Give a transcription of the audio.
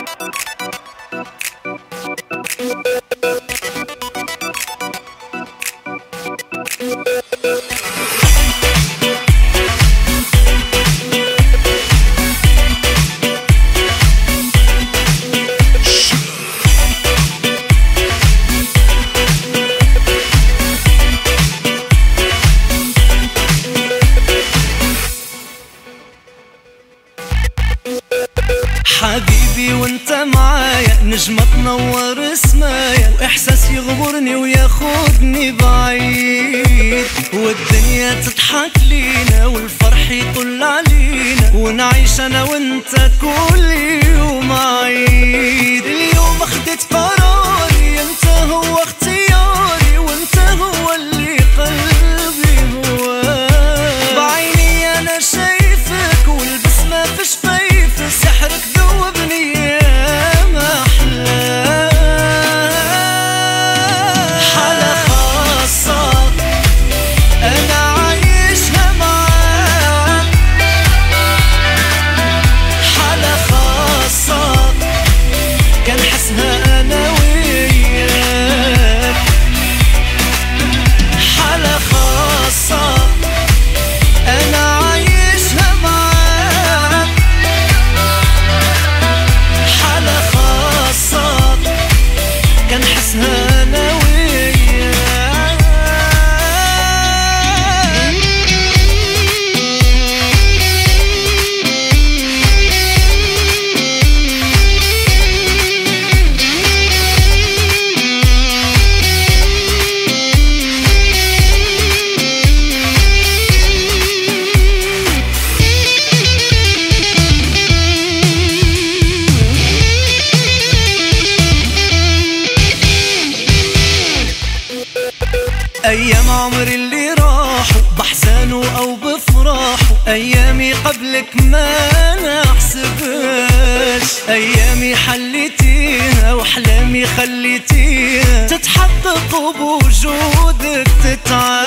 حبيبي وانت معايا نجمة تنور سمايا واحساس يغمرني وياخدني بعيد والدنيا تضحك لينا والفرح يطل علينا ونعيش انا وانت كل يوم عيد اليوم اخدت قراري انت هو اختياري وانت هو اللي قلبي هو بعيني انا شايفك والبسمة في شفايفك سحرك ذوبني يا محلى حالة خاصة أنا عايشها معاك حالة خاصة كان حسها أنا وياك حالة خاصة أنا عايشها معاك حالة خاصة كان حسها أنا وياك أيام عمري اللي راحوا بحزانه أو بفراحه أيامي قبلك ما نحسبهاش أيامي حليتيها وأحلامي خليتيها تتحقق بوجودك تتعاش